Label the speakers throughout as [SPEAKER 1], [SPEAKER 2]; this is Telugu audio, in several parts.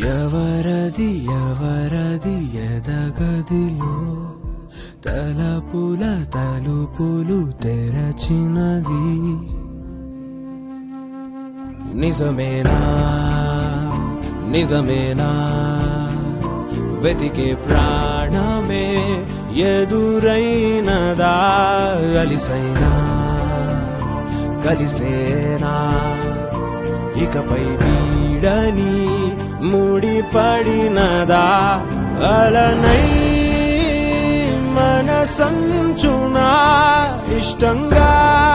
[SPEAKER 1] ఎవరది ఎవరది ఎదగదిలో తలపుల తలుపులు తెరచినది నిజమేనా నిజమేనా వెతికే ప్రాణమే ఎదురైనదా అలిసైనా కలిసేనా ఇకపై వీడని ముడిపడినదా అలనై మనసంచునా ఇష్టంగా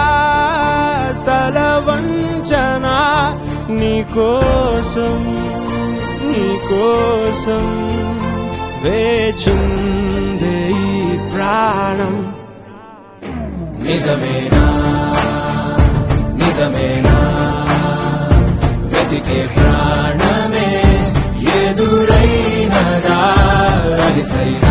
[SPEAKER 1] తల వంచనా నీకోసం నీకోసం వేచుందే ఈ ప్రాణం నిజమేనా నిజమేనా వెతికే ప్రాణమే ఎదురైనదా అలిసైనా